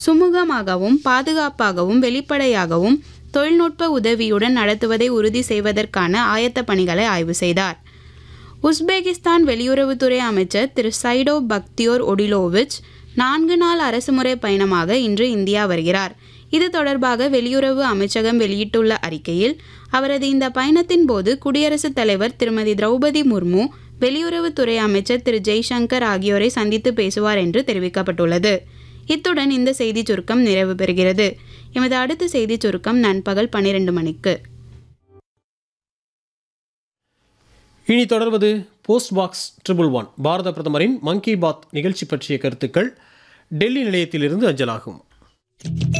சுமூகமாகவும் பாதுகாப்பாகவும் வெளிப்படையாகவும் தொழில்நுட்ப உதவியுடன் நடத்துவதை உறுதி செய்வதற்கான ஆயத்த பணிகளை ஆய்வு செய்தார் உஸ்பெகிஸ்தான் வெளியுறவுத்துறை அமைச்சர் திரு சைடோ பக்தியோர் ஒடிலோவிச் நான்கு நாள் அரசுமுறை பயணமாக இன்று இந்தியா வருகிறார் இது தொடர்பாக வெளியுறவு அமைச்சகம் வெளியிட்டுள்ள அறிக்கையில் அவரது இந்த பயணத்தின் போது குடியரசுத் தலைவர் திருமதி திரௌபதி முர்மு வெளியுறவுத்துறை அமைச்சர் திரு ஜெய்சங்கர் ஆகியோரை சந்தித்து பேசுவார் என்று தெரிவிக்கப்பட்டுள்ளது இத்துடன் இந்த செய்திச் சுருக்கம் நிறைவு பெறுகிறது எமது அடுத்த செய்திச் சுருக்கம் நண்பகல் பன்னிரண்டு மணிக்கு இனி தொடர்வது போஸ்ட் பாக்ஸ் ட்ரிபிள் ஒன் பாரத பிரதமரின் மன் கி பாத் நிகழ்ச்சி பற்றிய கருத்துக்கள் டெல்லி நிலையத்திலிருந்து அஞ்சலாகும்